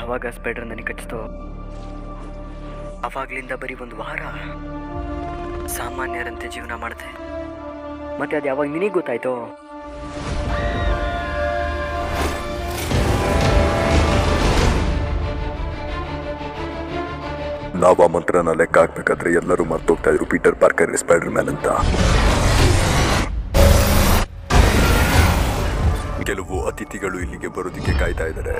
ಯಾವಾಗ ಸ್ಪೈಡರ್ ನನಗೆ ಕಚ್ಚಿತೋ ಅವಾಗ್ಲಿಂದ ಬರೀ ಒಂದು ವಾರ ಸಾಮಾನ್ಯರಂತೆ ಜೀವನ ಮಾಡಿದೆ ಮತ್ತೆ ಅದು ಯಾವಾಗ ನಿನಗೆ ಗೊತ್ತಾಯ್ತೋ ನಾವು ಆ ಮಂತ್ರನ ಲೆಕ್ಕ ಹಾಕ್ಬೇಕಾದ್ರೆ ಎಲ್ಲರೂ ಮರ್ತೋಗ್ತಾ ಇದ್ರು ಪೀಟರ್ ಪಾರ್ಕರ್ ಸ್ಪೈಡರ್ ಮ್ಯಾನ್ ಅಂತ ಕೆಲವು ಅತಿಥಿಗಳು ಇಲ್ಲಿಗೆ ಬರೋದಕ್ಕೆ ಕಾಯ್ತಾ ಇದ್ದಾರೆ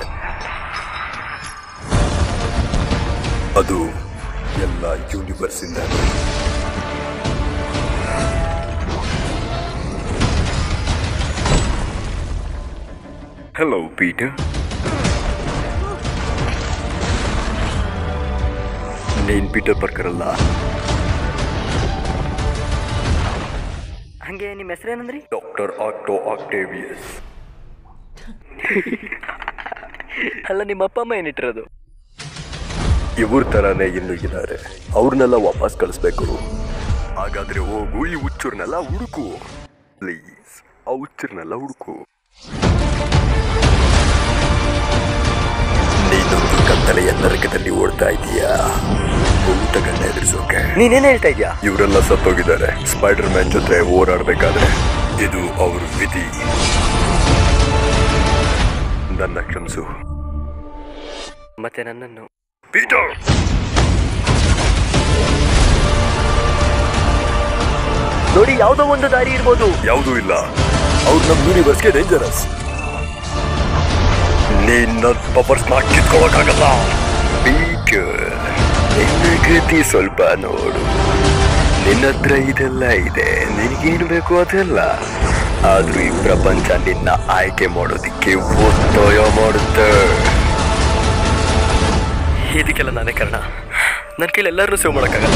ಅದು ಎಲ್ಲ ಯೂನಿವರ್ಸ್ ಇಂದ ಹಲೋ ಪೀಟರ್ ನೀನ್ ಪೀಟರ್ ಪಾರ್ಕರ್ ಅಲ್ಲ ಹಂಗೆ ನಿಮ್ಮ ಹೆಸರೇನಂದ್ರಿ ಡಾಕ್ಟರ್ ಆಕ್ಟೋ ಆಕ್ಟೇವಿಯಸ್ ಅಲ್ಲ ನಿಮ್ಮ ಅಪ್ಪ ಅಮ್ಮ ಏನಿಟ್ಟಿರೋದು ಇವ್ರ ತರಾನೇ ಇನ್ನು ಇದ್ದಾರೆ ಅವ್ರನ್ನೆಲ್ಲ ವಾಪಸ್ ಕಳಿಸ್ಬೇಕು ಹಾಗಾದ್ರೆ ಹೋಗು ಈ ಹುಚ್ಚೂರ್ನೆಲ್ಲ ಹುಡುಕು ಪ್ಲೀಸ್ ಆ ಹುಚ್ಚೂರ್ನೆಲ್ಲ ಹುಡುಕು ನೀನೊಂದು ಕತ್ತಲೆಯ ನರಕದಲ್ಲಿ ಓಡ್ತಾ ಇದೀಯಾ ಭೂತಗಳನ್ನ ಎದುರಿಸೋಕೆ ನೀನೇನು ಹೇಳ್ತಾ ಇದೀಯಾ ಇವರೆಲ್ಲ ಸತ್ತೋಗಿದ್ದಾರೆ ಸ್ಪೈಡರ್ ಮ್ಯಾನ್ ಜೊತೆ ಹೋರಾಡ್ಬೇಕಾದ್ರೆ ಇದು ಅವ್ರ ವಿಧಿ ನನ್ನ ಕ್ಷಮಿಸು ಮತ್ತೆ ನನ್ನನ್ನು ಪೀಟರ್ ನೋಡಿ ಯಾವುದೋ ಒಂದು ದಾರಿ ಇರ್ಬೋದು ಯಾವುದೂ ಇಲ್ಲ ಅವ್ರು ನಮ್ಮ ಯೂನಿವರ್ಸ್ಗೆ ಡೇಂಜರಸ್ ನಿನ್ನ ಪವರ್ಸ್ನ ಕಿತ್ಕೊಳ್ಳೋಕ್ಕಾಗಲ್ಲ ಪೀಟರ್ ನಿನ್ನ ಗತಿ ಸ್ವಲ್ಪ ನೋಡು ನಿನ್ನ ಹತ್ರ ಇದೆಲ್ಲ ಇದೆ ನಿನಗೇನು ಬೇಕು ಅದೆಲ್ಲ ಆದ್ರೂ ಈ ಪ್ರಪಂಚ ನಿನ್ನ ಆಯ್ಕೆ ಮಾಡೋದಿಕ್ಕೆ ಒತ್ತಾಯ ಮಾಡುತ್ತೆ ಇದಕ್ಕೆಲ್ಲ ನಾನೇ ಕಾರಣ ನನ್ನ ಕೈಲಿ ಎಲ್ಲರೂ ಸೇವ್ ಮಾಡೋಕ್ಕಾಗಲ್ಲ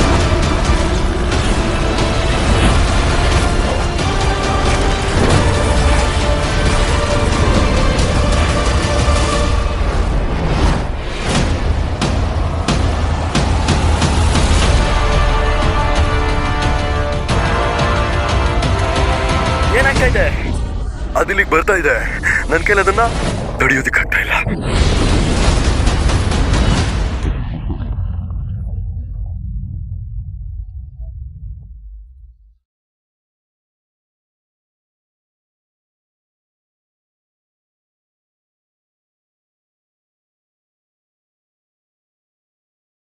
ಏನಾಗ್ತಾ ಇದೆ ಅದಿಲ್ಲಿಗೆ ಬರ್ತಾ ಇದೆ ನನ್ನ ಕೈಲಿ ಅದನ್ನ ತಡೆಯೋದಕ್ಕಾಗ್ತಾ ಇಲ್ಲ